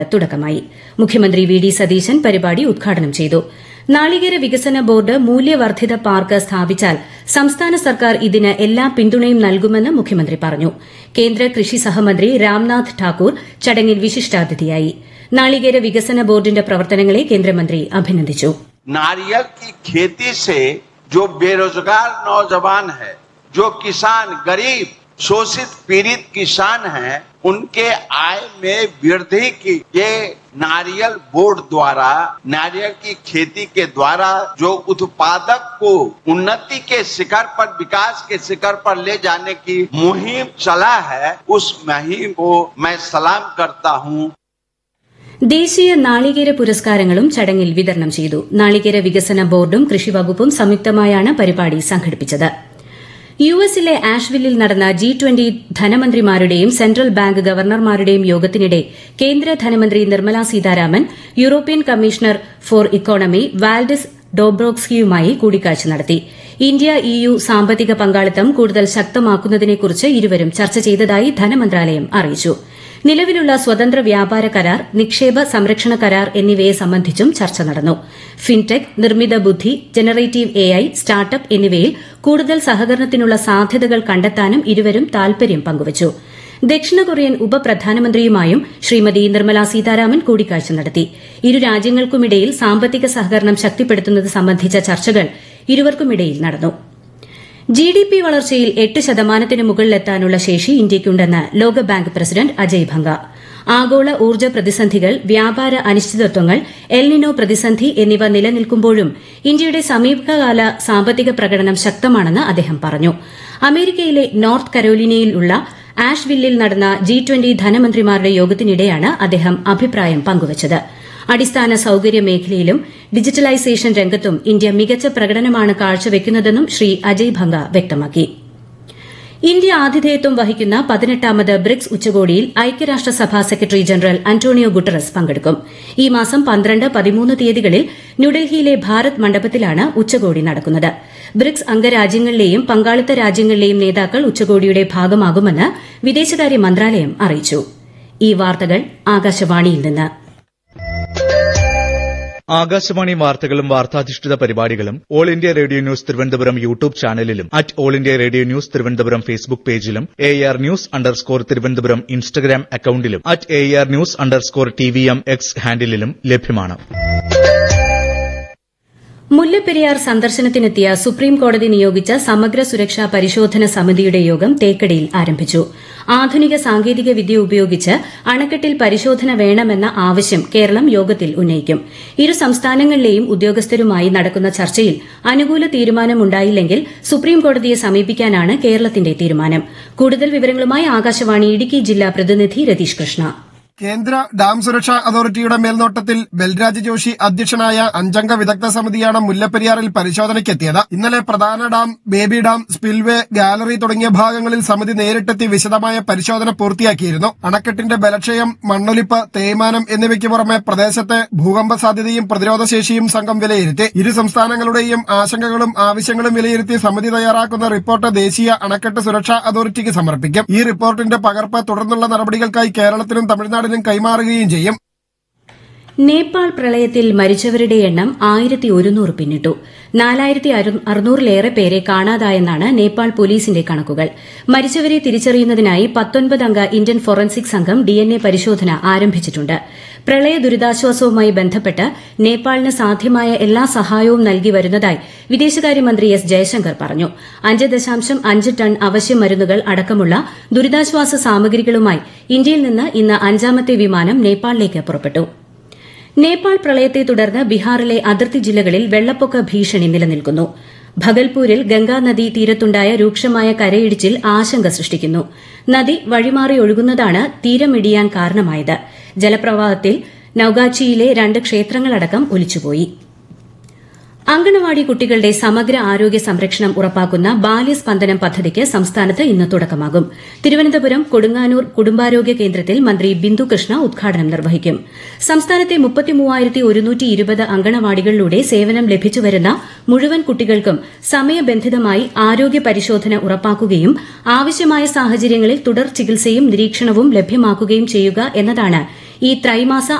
തുടക്കമായി മുഖ്യമന്ത്രി V D Satheesan പരിപാടി ഉദ്ഘാടനം ചെയ്തു നാളികേര വികസന ബോർഡ് മൂല്യവർദ്ധിത പാർക്ക് സ്ഥാപിച്ചാൽ സംസ്ഥാന സർക്കാർ ഇതിന് എല്ലാ പിന്തുണയും നൽകുമെന്ന് മുഖ്യമന്ത്രി പറഞ്ഞു കേന്ദ്ര കൃഷി സഹമന്ത്രി രാംനാഥ് ഠാക്കൂർ ചടങ്ങിൽ വിശിഷ്ടാതിഥിയായി നാളികേര വികസന ബോർഡിന്റെ പ്രവർത്തനങ്ങളെ കേന്ദ്രമന്ത്രി അഭിനന്ദിച്ചു नारियल की खेती से जो बेरोजगार नौजवान है जो किसान गरीब शोषित पीड़ित किसान हैं उनके आय में वृद्धि की ये नारियल बोर्ड द्वारा नारियल की खेती के द्वारा जो उत्पादक को उन्नति के शिखर पर विकास के शिखर पर ले जाने की मुहिम चला है उस मुहिम को मैं सलाम करता हूँ ദേശീയ നാളികേര പുരസ്കാരങ്ങളും ചടങ്ങിൽ വിതരണം ചെയ്തു നാളികേര വികസന ബോർഡും കൃഷിവകുപ്പും സംയുക്തമായാണ് പരിപാടി സംഘടിപ്പിച്ചത് യു എസിലെ ആഷ്വില്ലിൽ നടന്ന ജി ട്വന്റി ധനമന്ത്രിമാരുടെയും സെൻട്രൽ ബാങ്ക് ഗവർണർമാരുടെയും യോഗത്തിനിടെ കേന്ദ്ര ധനമന്ത്രി Nirmala Sitharaman European commissioner for economy Valdis ഡോബ്രോക്സ്കിയുമായി കൂടിക്കാഴ്ച നടത്തി ഇന്ത്യ ഇയു സാമ്പത്തിക പങ്കാളിത്തം കൂടുതൽ ശക്തമാക്കുന്നതിനെക്കുറിച്ച് ഇരുവരും ചർച്ച ചെയ്തതായി ധനമന്ത്രാലയം അറിയിച്ചു നിലവിലുള്ള സ്വതന്ത്ര വ്യാപാര കരാർ നിക്ഷേപ സംരക്ഷണ കരാർ എന്നിവയെ സംബന്ധിച്ചും ചർച്ച നടന്നു ഫിൻടെക് നിർമ്മിത ബുദ്ധി ജനറേറ്റീവ് എഐ സ്റ്റാർട്ടപ്പ് എന്നിവയിൽ കൂടുതൽ സഹകരണത്തിനുള്ള സാധ്യതകൾ കണ്ടെത്താനും ഇരുവരും താൽപര്യം പങ്കുവച്ചു ദക്ഷിണ കൊറിയൻ ഉപപ്രധാനമന്ത്രിയുമായും ശ്രീമതി നിർമ്മല സീതാരാമൻ കൂടിക്കാഴ്ച നടത്തി ഇരു രാജ്യങ്ങൾക്കുമിടയിൽ സാമ്പത്തിക സഹകരണം ശക്തിപ്പെടുത്തുന്നത് സംബന്ധിച്ച ചർച്ചകൾ ഇരുവർക്കുമിടയിൽ നടന്നു ജി ഡി പി വളർച്ചയിൽ എട്ട് ശതമാനത്തിന് മുകളിലെത്താനുള്ള ശേഷി ഇന്ത്യയ്ക്കുണ്ടെന്ന് ലോകബാങ്ക് പ്രസിഡന്റ് അജയ് ഭംഗ ആഗോള ഊർജ്ജ പ്രതിസന്ധികൾ വ്യാപാര അനിശ്ചിതത്വങ്ങൾ എൽനിനോ പ്രതിസന്ധി എന്നിവ നിലനിൽക്കുമ്പോഴും ഇന്ത്യയുടെ സമീപകാല സാമ്പത്തിക പ്രകടനം ശക്തമാണെന്ന് അദ്ദേഹം പറഞ്ഞു അമേരിക്കയിലെ നോർത്ത് കരോലിനയിലുള്ള ആഷ്വില്ലിൽ നടന്ന ജി ട്വന്റി ധനമന്ത്രിമാരുടെ യോഗത്തിനിടെയാണ് അദ്ദേഹം അഭിപ്രായം പങ്കുവച്ചത് അടിസ്ഥാന സൌകര്യ മേഖലയിലും ഡിജിറ്റലൈസേഷൻ രംഗത്തും ഇന്ത്യ മികച്ച പ്രകടനമാണ് കാഴ്ചവെക്കുന്നതെന്നും ശ്രീ അജയ് ഭംഗ വ്യക്തമാക്കി ഇന്ത്യ ആതിഥേയത്വം വഹിക്കുന്ന പതിനെട്ടാമത് ബ്രിക്സ് ഉച്ചകോടിയിൽ ഐക്യരാഷ്ട്രസഭാ സെക്രട്ടറി ജനറൽ അന്റോണിയോ ഗുട്ടറസ് പങ്കെടുക്കും ഈ മാസം പന്ത്രണ്ട് പതിമൂന്ന് തീയതികളിൽ ന്യൂഡൽഹിയിലെ ഭാരത് മണ്ഡപത്തിലാണ് ഉച്ചകോടി നടക്കുന്നത് ബ്രിക്സ് അംഗരാജ്യങ്ങളിലെയും പങ്കാളിത്ത രാജ്യങ്ങളിലെയും നേതാക്കൾ ഉച്ചകോടിയുടെ ഭാഗമാകുമെന്ന് വിദേശകാര്യ മന്ത്രാലയം അറിയിച്ചു ഈ വാർത്തകൾ ആകാശവാണിയിൽ നിന്ന് ആകാശവാണി വാർത്തകളും വാർത്താധിഷ്ഠിത പരിപാടികളും All India Radio news Thiruvananthapuram YouTube ചാനലിലും at All India Radio news Thiruvananthapuram Facebook പേജിലും A R news underscore Thiruvananthapuram Instagram അക്കൌണ്ടിലും at A R news underscore T V M X ഹാൻഡിലും ലഭ്യമാണ് മുല്ലപ്പെരിയാർ സന്ദർശനത്തിനെത്തിയ സുപ്രീം കോടതി നിയോഗിച്ച സമഗ്ര സുരക്ഷാ പരിശോധന സമിതിയുടെ യോഗം തേക്കടിയിൽ ആരംഭിച്ചു ആധുനിക സാങ്കേതിക വിദ്യ ഉപയോഗിച്ച് അണക്കെട്ടിൽ പരിശോധന വേണമെന്ന ആവശ്യം കേരളം യോഗത്തിൽ ഉന്നയിക്കും ഇരു സംസ്ഥാനങ്ങളിലെയും ഉദ്യോഗസ്ഥരുമായി നടക്കുന്ന ചർച്ചയിൽ അനുകൂല തീരുമാനമുണ്ടായില്ലെങ്കിൽ സുപ്രീം കോടതിയെ സമീപിക്കാനാണ് കേരളത്തിന്റെ തീരുമാനം കൂടുതൽ വിവരങ്ങളുമായി ആകാശവാണി ഇടുക്കി ജില്ലാ പ്രതിനിധി രതീഷ് കൃഷ്ണ കേന്ദ്ര ഡാം സുരക്ഷാ അതോറിറ്റിയുടെ മേൽനോട്ടത്തിൽ ബൽരാജ് ജോഷി അധ്യക്ഷനായ അഞ്ചംഗ വിദഗ്ധ സമിതിയാണ് മുല്ലപ്പെരിയാറിൽ പരിശോധനയ്ക്കെത്തിയത് ഇന്നലെ പ്രധാന dam baby dam spillway gallery തുടങ്ങിയ ഭാഗങ്ങളിൽ സമിതി നേരിട്ടെത്തി വിശദമായ പരിശോധന പൂർത്തിയാക്കിയിരുന്നു അണക്കെട്ടിന്റെ ബലക്ഷയം മണ്ണൊലിപ്പ് തേയ്മാനം എന്നിവയ്ക്ക് പുറമെ പ്രദേശത്തെ ഭൂകമ്പ സാധ്യതയും പ്രതിരോധശേഷിയും സംഘം വിലയിരുത്തി ഇരു സംസ്ഥാനങ്ങളുടെയും ആശങ്കകളും ആവശ്യങ്ങളും വിലയിരുത്തി സമിതി തയ്യാറാക്കുന്ന റിപ്പോർട്ട് ദേശീയ അണക്കെട്ട് സുരക്ഷാ അതോറിറ്റിക്ക് സമർപ്പിക്കും ഈ റിപ്പോർട്ടിന്റെ പകർപ്പ് തുടർന്നുള്ള നടപടികൾക്കായി കേരളത്തിനും തമിഴ്നാടിനും കൈമാറുകയും ചെയ്യും നേപ്പാൾ പ്രളയത്തിൽ മരിച്ചവരുടെ എണ്ണം ആയിരത്തി ഒരുന്നൂറ് പിന്നിട്ടു നാലായിരത്തി അറുന്നൂറിലേറെ പേരെ കാണാതായെന്നാണ് നേപ്പാൾ പോലീസിന്റെ കണക്കുകൾ മരിച്ചവരെ തിരിച്ചറിയുന്നതിനായി പത്തൊൻപത് അംഗ ഇന്ത്യൻ ഫോറൻസിക് സംഘം ഡിഎൻഎ പരിശോധന ആരംഭിച്ചിട്ടുണ്ട് പ്രളയ ദുരിതാശ്വാസവുമായി ബന്ധപ്പെട്ട് നേപ്പാളിന് സാധ്യമായ എല്ലാ സഹായവും നൽകി വരുന്നതായി വിദേശകാര്യമന്ത്രി എസ് ജയശങ്കർ പറഞ്ഞു അഞ്ച് ദശാംശം അഞ്ച് ടൺ അവശ്യ മരുന്നുകൾ അടക്കമുള്ള ദുരിതാശ്വാസ സാമഗ്രികളുമായി ഇന്ത്യയിൽ നിന്ന് ഇന്ന് അഞ്ചാമത്തെ വിമാനം നേപ്പാളിലേക്ക് പുറപ്പെട്ടു നേപ്പാൾ പ്രളയത്തെ തുടർന്ന് ബീഹാറിലെ അതിർത്തി ജില്ലകളിൽ വെള്ളപ്പൊക്ക ഭീഷണി നിലനിൽക്കുന്നു ഭഗൽപൂരിൽ ഗംഗാനദി തീരത്തുണ്ടായ രൂക്ഷമായ കരയിടിച്ചിൽ ആശങ്ക സൃഷ്ടിക്കുന്നു നദി വഴിമാറി ഒഴുകുന്നതാണ് തീരമിടിയാൻ കാരണമായത് ജലപ്രവാഹത്തിൽ നൌഗാച്ചിയിലെ രണ്ട് ക്ഷേത്രങ്ങളടക്കം ഒലിച്ചുപോയി അങ്കണവാടി കുട്ടികളുടെ സമഗ്ര ആരോഗ്യ സംരക്ഷണം ഉറപ്പാക്കുന്ന ബാല്യസ്പന്ദനം പദ്ധതിക്ക് സംസ്ഥാനത്ത് ഇന്ന് തുടക്കമാകും തിരുവനന്തപുരം കൊടുങ്ങാനൂർ കുടുംബാരോഗ്യ കേന്ദ്രത്തിൽ മന്ത്രി ബിന്ദു കൃഷ്ണ ഉദ്ഘാടനം നിർവഹിക്കും സംസ്ഥാനത്തെ അങ്കണവാടികളിലൂടെ സേവനം ലഭിച്ചുവരുന്ന മുഴുവൻ കുട്ടികൾക്കും സമയബന്ധിതമായി ആരോഗ്യ പരിശോധന ഉറപ്പാക്കുകയും ആവശ്യമായ സാഹചര്യങ്ങളിൽ തുടർ ചികിത്സയും നിരീക്ഷണവും ലഭ്യമാക്കുകയും ചെയ്യുക എന്നതാണ് ഈ ത്രൈമാസ